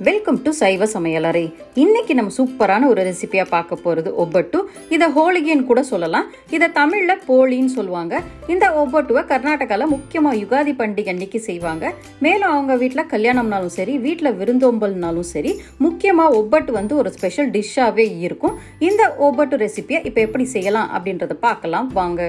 welcome to சைவ சமையலறை இன்னைக்கு நம்ம சூப்பரான ஒரு ரெசிபியா பார்க்க போறது ஒப்பட்டு இதை ஹோலிகின்னு கூட சொல்லலாம் இதை தமிழ்ல போலின்னு சொல்லுவாங்க இந்த ஒப்பட்டுவை கர்நாடகால முக்கியமா யுகாதி பண்டிகை அன்னைக்கு செய்வாங்க மேலும் அவங்க வீட்டில் கல்யாணம்னாலும் சரி வீட்டில் விருந்தோம்பல்னாலும் சரி முக்கியமா ஒப்பட்டு வந்து ஒரு ஸ்பெஷல் டிஷ்ஷாவே இருக்கும் இந்த ஒப்பட்டு ரெசிபியை இப்போ எப்படி செய்யலாம் அப்படின்றத பார்க்கலாம் வாங்க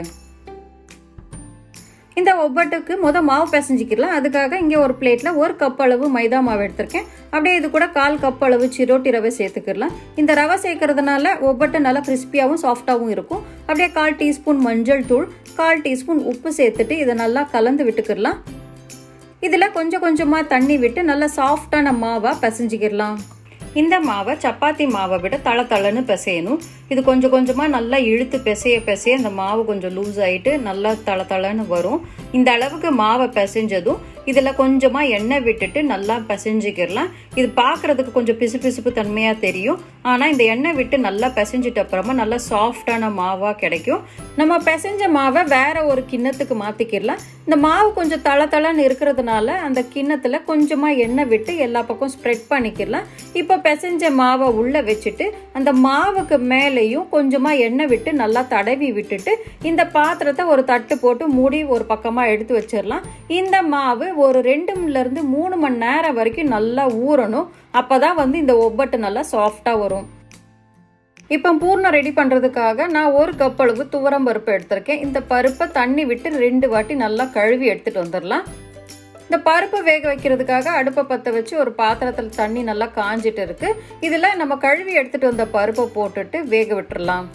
இந்த ஒப்பட்டுக்கு முத மாவு பிசைஞ்சிக்கலாம் அதுக்காக இங்கே ஒரு பிளேட்டில் ஒரு கப் அளவு மைதா மாவு எடுத்திருக்கேன் அப்படியே இது கூட கால் கப் அளவு சிரோட்டி ரவை சேர்த்துக்கிடலாம் இந்த ரவை சேர்க்கறதுனால ஒப்பட்டு நல்லா கிறிஸ்பியாகவும் சாஃப்டாகவும் இருக்கும் அப்படியே கால் டீஸ்பூன் மஞ்சள் தூள் கால் டீஸ்பூன் உப்பு சேர்த்துட்டு இதை நல்லா கலந்து விட்டுக்கிடலாம் இதில் கொஞ்சம் கொஞ்சமாக தண்ணி விட்டு நல்லா சாஃப்டான மாவாக பிசைஞ்சிக்கிடலாம் இந்த மாவை சப்பாத்தி மாவை விட தள தளன்னு பிசையணும் இது கொஞ்சம் கொஞ்சமாக நல்லா இழுத்து பிசைய பிசைய இந்த மாவு கொஞ்சம் லூஸ் ஆகிட்டு நல்லா தள தளன்னு வரும் இந்த அளவுக்கு மாவை பிசைஞ்சதும் இதில் கொஞ்சமாக எண்ணெய் விட்டுட்டு நல்லா பிசைஞ்சிக்கிடலாம் இது பார்க்குறதுக்கு கொஞ்சம் பிசு பிசுப்பு தன்மையாக தெரியும் ஆனால் இந்த எண்ணெய் விட்டு நல்லா பிசைஞ்சிட்ட அப்புறமா நல்லா சாஃப்டான மாவாக கிடைக்கும் நம்ம பிசைஞ்ச மாவை வேற ஒரு கிண்ணத்துக்கு மாற்றிக்கிடலாம் இந்த மாவு கொஞ்சம் தள தளன்னு இருக்கிறதுனால அந்த கிண்ணத்தில் கொஞ்சமாக எண்ணெய் விட்டு எல்லா பக்கம் ஸ்ப்ரெட் பண்ணிக்கிடலாம் இப்போ பிசைஞ்ச மாவை உள்ளே வச்சுட்டு அந்த மாவுக்கு மேலேயும் கொஞ்சமாக எண்ணெய் விட்டு நல்லா தடவி விட்டுட்டு இந்த பாத்திரத்தை ஒரு தட்டு போட்டு மூடி ஒரு பக்கமாக எடுத்து வச்சிடலாம் இந்த மாவு ஒரு ரெண்டுலேருந்து மூணு மணி நேரம் வரைக்கும் நல்லா ஊறணும் அப்போ தான் வந்து இந்த ஒப்பட்டு நல்லா சாஃப்டாக வரும் இப்போ பூர்ணம் ரெடி பண்ணுறதுக்காக நான் ஒரு கப் அளவு துவரம் பருப்பு எடுத்திருக்கேன் இந்த பருப்பை தண்ணி விட்டு ரெண்டு வாட்டி நல்லா கழுவி எடுத்துகிட்டு வந்துடலாம் இந்த பருப்பு வேக வைக்கிறதுக்காக அடுப்பை பற்ற வச்சு ஒரு பாத்திரத்தில் தண்ணி நல்லா காஞ்சிட்டு இருக்கு இதில் நம்ம கழுவி எடுத்துகிட்டு வந்த பருப்பை போட்டுட்டு வேக விட்டுறலாம்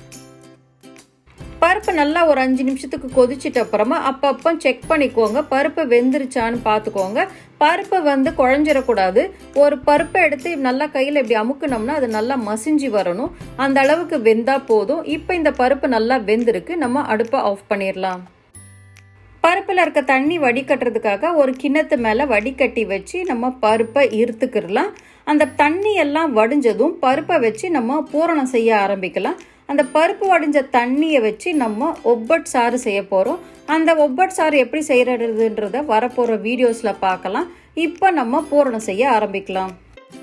பருப்பு நல்லா ஒரு அஞ்சு நிமிஷத்துக்கு கொதிச்சிட்ட அப்புறமா அப்பப்போ செக் பண்ணிக்கோங்க பருப்பு வெந்துருச்சான்னு பார்த்துக்கோங்க பருப்பை வந்து குழஞ்சிடக்கூடாது ஒரு பருப்பை எடுத்து நல்லா கையில் இப்படி அமுக்குனோம்னா அது நல்லா மசிஞ்சு வரணும் அந்த அளவுக்கு வெந்தா போதும் இப்போ இந்த பருப்பு நல்லா வெந்திருக்கு நம்ம அடுப்பை ஆஃப் பண்ணிடலாம் பருப்பில் இருக்க தண்ணி வடிகட்டுறதுக்காக ஒரு கிண்ணத்து மேலே வடிகட்டி வச்சு நம்ம பருப்பை இருத்துக்கிடலாம் அந்த தண்ணி எல்லாம் வடிஞ்சதும் பருப்பை வச்சு நம்ம பூரணம் செய்ய ஆரம்பிக்கலாம் அந்த பருப்பு வடிஞ்ச தண்ணியை வச்சு நம்ம ஒப்பட் சாறு செய்ய போகிறோம் அந்த ஒப்பட் சாறு எப்படி செய்கிறதுன்றத வரப்போகிற வீடியோஸில் பார்க்கலாம் இப்போ நம்ம பூரணம் செய்ய ஆரம்பிக்கலாம்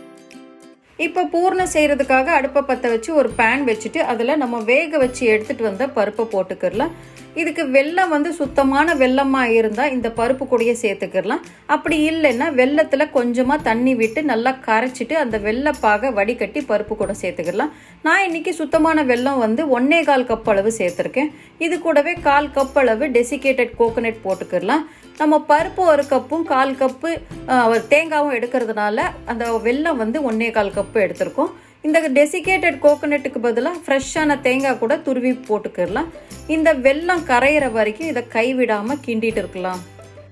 இப்போ பூர்ணம் செய்கிறதுக்காக அடுப்பை பற்ற வச்சு ஒரு பேன் வச்சுட்டு அதில் நம்ம வேக வச்சு எடுத்துகிட்டு வந்த பருப்பை போட்டுக்கிடலாம் இதுக்கு வெல்லம் வந்து சுத்தமான வெள்ளமாக இருந்தால் இந்த பருப்பு கூடயே சேர்த்துக்கிடலாம் அப்படி இல்லைன்னா வெள்ளத்தில் கொஞ்சமாக தண்ணி விட்டு நல்லா கரைச்சிட்டு அந்த வெள்ளப்பாக வடிகட்டி பருப்பு கூட சேர்த்துக்கிடலாம் நான் இன்றைக்கி சுத்தமான வெல்லம் வந்து ஒன்னே கால் கப் அளவு சேர்த்துருக்கேன் இது கூடவே கால் கப் அளவு டெசிகேட்டட் கோகோனட் போட்டுக்கிடலாம் நம்ம பருப்பு ஒரு கப்பும் கால் கப்பு தேங்காவும் எடுக்கிறதுனால அந்த வெல்லம் வந்து ஒன்னே கால் கப்பு எடுத்திருக்கோம் இந்த டெசிகேட்டட் கோகோனட்டுக்கு பதிலாக ஃப்ரெஷ்ஷான தேங்காய் கூட துருவி போட்டுக்கிடலாம் இந்த வெல்லம் கரையிற வரைக்கும் இதை கைவிடாமல் கிண்டிட்டு இருக்கலாம்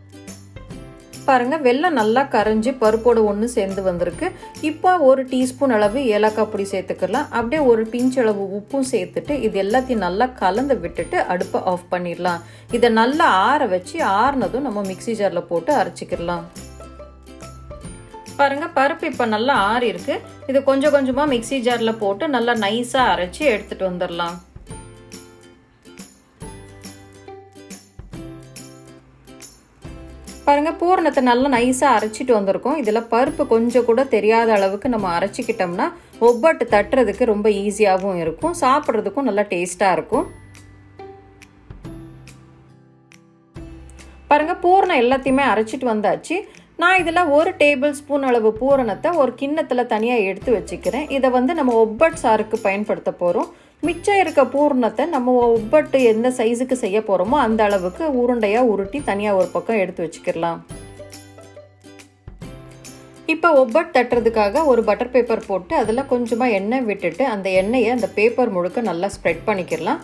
பாருங்கள் வெல்லம் நல்லா கரைஞ்சி பருப்போடு ஒன்று சேர்ந்து வந்திருக்கு இப்போ ஒரு டீஸ்பூன் அளவு ஏலக்காய் பொடி சேர்த்துக்கலாம் அப்படியே ஒரு பிஞ்ச் அளவு உப்பும் சேர்த்துட்டு இது எல்லாத்தையும் நல்லா கலந்து விட்டுட்டு அடுப்பை ஆஃப் பண்ணிடலாம் இதை நல்லா ஆற வச்சு ஆறுனதும் நம்ம மிக்சி ஜாரில் போட்டு அரைச்சிக்கிடலாம் பாருங்கள் பருப்பு இப்போ நல்லா ஆறி இருக்கு இது கொஞ்சம் கொஞ்சமாக மிக்சி ஜாரில் போட்டு நல்லா நைஸாக அரைச்சி எடுத்துகிட்டு வந்துடலாம் பாருங்க பூரணத்தை நல்லா நைஸாக அரைச்சிட்டு வந்திருக்கோம் இதில் பருப்பு கொஞ்சம் கூட தெரியாத அளவுக்கு நம்ம அரைச்சிக்கிட்டோம்னா ஒவ்வொட்டு தட்டுறதுக்கு ரொம்ப ஈஸியாகவும் இருக்கும் சாப்பிட்றதுக்கும் நல்லா டேஸ்ட்டாக இருக்கும் பாருங்க பூரணம் எல்லாத்தையுமே அரைச்சிட்டு வந்தாச்சு நான் இதில் ஒரு டேபிள் ஸ்பூன் அளவு பூரணத்தை ஒரு கிண்ணத்தில் தனியாக எடுத்து வச்சுக்கிறேன் இதை வந்து நம்ம ஒப்பட் சாருக்கு பயன்படுத்த போகிறோம் மிச்சம் இருக்க பூரணத்தை நம்ம ஒப்பட்டு எந்த சைஸுக்கு செய்ய போகிறோமோ அந்த அளவுக்கு உருண்டையாக உருட்டி தனியாக ஒரு பக்கம் எடுத்து வச்சுக்கிடலாம் இப்போ ஒப்பட் தட்டுறதுக்காக ஒரு பட்டர் பேப்பர் போட்டு அதில் கொஞ்சமாக எண்ணெய் விட்டுட்டு அந்த எண்ணெயை அந்த பேப்பர் முழுக்க நல்லா ஸ்ப்ரெட் பண்ணிக்கிடலாம்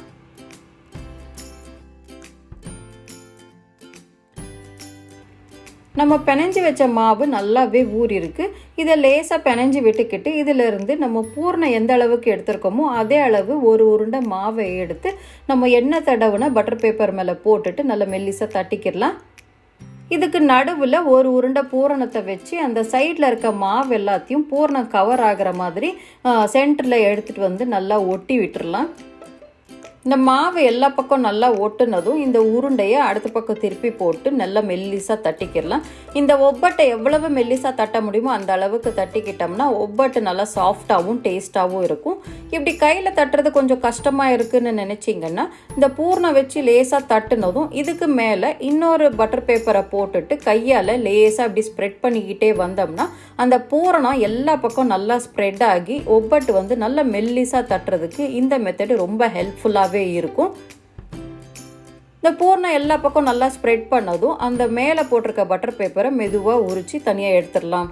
நம்ம பிணைஞ்சி வச்ச மாவு நல்லாவே ஊறி இருக்கு இதை லேசாக பிணைஞ்சி விட்டுக்கிட்டு இதிலிருந்து நம்ம பூர்ணம் எந்த அளவுக்கு எடுத்திருக்கோமோ அதே அளவு ஒரு உருண்டை மாவை எடுத்து நம்ம எண்ணெய் தடவுன பட்டர் பேப்பர் மேலே போட்டுட்டு நல்லா மெல்லிசாக தட்டிக்கிடலாம் இதுக்கு நடுவில் ஒரு உருண்டை பூரணத்தை வச்சு அந்த சைடில் இருக்க மாவு எல்லாத்தையும் பூரணம் கவர் ஆகிற மாதிரி சென்டரில் எடுத்துகிட்டு வந்து நல்லா ஒட்டி விட்டுறலாம் இந்த மாவு எல்லா பக்கம் நல்லா ஒட்டுனதும் இந்த உருண்டையை அடுத்த பக்கம் திருப்பி போட்டு நல்லா மெல்லிசாக தட்டிக்கிடலாம் இந்த ஒப்பட்டை எவ்வளவு மெல்லிசாக தட்ட முடியுமோ அந்த அளவுக்கு தட்டிக்கிட்டோம்னா ஒப்பட்டு நல்லா சாஃப்டாகவும் டேஸ்ட்டாகவும் இருக்கும் இப்படி கையில் தட்டுறது கொஞ்சம் கஷ்டமாக இருக்குன்னு நினச்சிங்கன்னா இந்த பூர்ணம் வச்சு லேசாக தட்டுனதும் இதுக்கு மேலே இன்னொரு பட்டர் பேப்பரை போட்டுட்டு கையால் லேசாக இப்படி ஸ்ப்ரெட் பண்ணிக்கிட்டே வந்தோம்னா அந்த பூரணம் எல்லா பக்கம் நல்லா ஸ்ப்ரெட் ஆகி ஒப்பட்டு வந்து நல்லா மெல்லிசாக தட்டுறதுக்கு இந்த மெத்தடு ரொம்ப ஹெல்ப்ஃபுல்லாகவே இருக்கும் இந்த பூர்ணம் எல்லா பக்கம் நல்லா ஸ்ப்ரெட் பண்ணதும் அந்த மேலே போட்டிருக்க பட்டர் பேப்பரை மெதுவாக உரித்து தனியாக எடுத்துடலாம்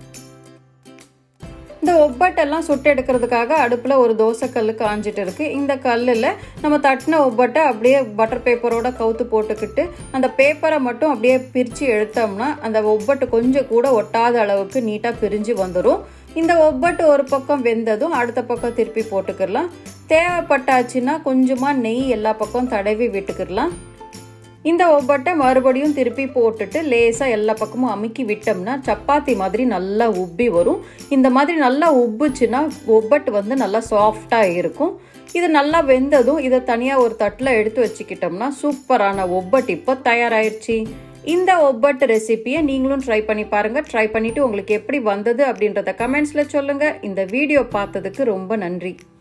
இந்த ஒப்பட்டெல்லாம் சுட்டு எடுக்கிறதுக்காக அடுப்பில் ஒரு தோசைக்கல் காஞ்சிட்டு இருக்கு இந்த கல்லில் நம்ம தட்டின ஒப்பட்டை அப்படியே பட்டர் பேப்பரோட கவுத்து போட்டுக்கிட்டு அந்த பேப்பரை மட்டும் அப்படியே பிரித்து எடுத்தோம்னா அந்த ஒப்பட்டு கொஞ்சம் கூட ஒட்டாத அளவுக்கு நீட்டாக பிரிஞ்சு வந்துடும் இந்த ஒப்பட்டு ஒரு பக்கம் வெந்ததும் அடுத்த பக்கம் திருப்பி போட்டுக்கிடலாம் தேவைப்பட்டாச்சுன்னா கொஞ்சமாக நெய் எல்லா பக்கம் தடவி விட்டுக்கிடலாம் இந்த ஒப்பட்டை மறுபடியும் திருப்பி போட்டுட்டு லேசாக எல்லா பக்கமும் அமுக்கி விட்டோம்னா சப்பாத்தி மாதிரி நல்லா உப்பி வரும் இந்த மாதிரி நல்லா உப்புச்சுன்னா ஒப்பட்டு வந்து நல்லா சாஃப்டாக இருக்கும் இது நல்லா வெந்ததும் இதை தனியாக ஒரு தட்டில் எடுத்து வச்சுக்கிட்டோம்னா சூப்பரான ஒப்பட்டு இப்போ தயாராகிடுச்சு இந்த ஒப்பட்டு ரெசிப்பியை நீங்களும் ட்ரை பண்ணி பாருங்கள் ட்ரை பண்ணிவிட்டு உங்களுக்கு எப்படி வந்தது அப்படின்றத கமெண்ட்ஸில் சொல்லுங்கள் இந்த வீடியோ பார்த்ததுக்கு ரொம்ப நன்றி